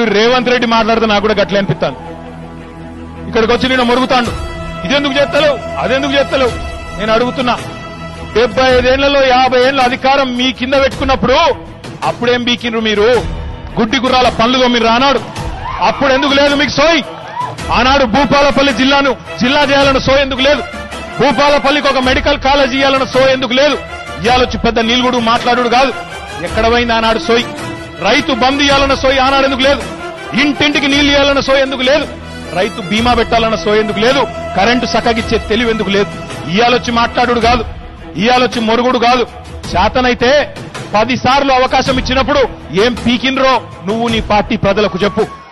రేవంత్ రెడ్డి మాట్లాడితే నాకు కూడా గట్లే అనిపిస్తాను ఇక్కడికి వచ్చి నేను మొరుగుతాండు ఇదెందుకు చేస్తలేవు అదెందుకు చేస్తలేవు నేను అడుగుతున్నా డెబ్బై ఐదేళ్లలో యాభై ఏళ్ల అధికారం మీ కింద పెట్టుకున్నప్పుడు అప్పుడేం బీకిండ్రు మీరు గుడ్డి గుర్రాల పనులుగా మీరు రానాడు అప్పుడు ఎందుకు లేదు మీకు సోయి ఆనాడు భూపాలపల్లి జిల్లాను జిల్లా చేయాలన్న సో ఎందుకు లేదు భూపాలపల్లికి ఒక మెడికల్ కాలేజ్ ఇవ్వాలన్న సో ఎందుకు లేదు ఇవాళొచ్చి పెద్ద నీలుగుడు మాట్లాడు కాదు ఎక్కడ పోయింది ఆనాడు సోయి రైతు బంద్ ఇవ్వాలన్న సోయి ఆనాడు ఎందుకు లేదు ఇంటింటికి నీళ్లు ఇవ్వాలన్న సో ఎందుకు లేదు రైతు బీమా పెట్టాలన్న సో ఎందుకు లేదు కరెంటు సక్కగిచ్చే తెలివి ఎందుకు లేదు ఇయాలొచ్చి మాట్లాడు కాదు ఇయాలొచ్చి మొరుగుడు కాదు శాతనైతే పది సార్లు అవకాశం ఇచ్చినప్పుడు ఏం పీకినరో నువ్వు నీ పార్టీ ప్రజలకు చెప్పు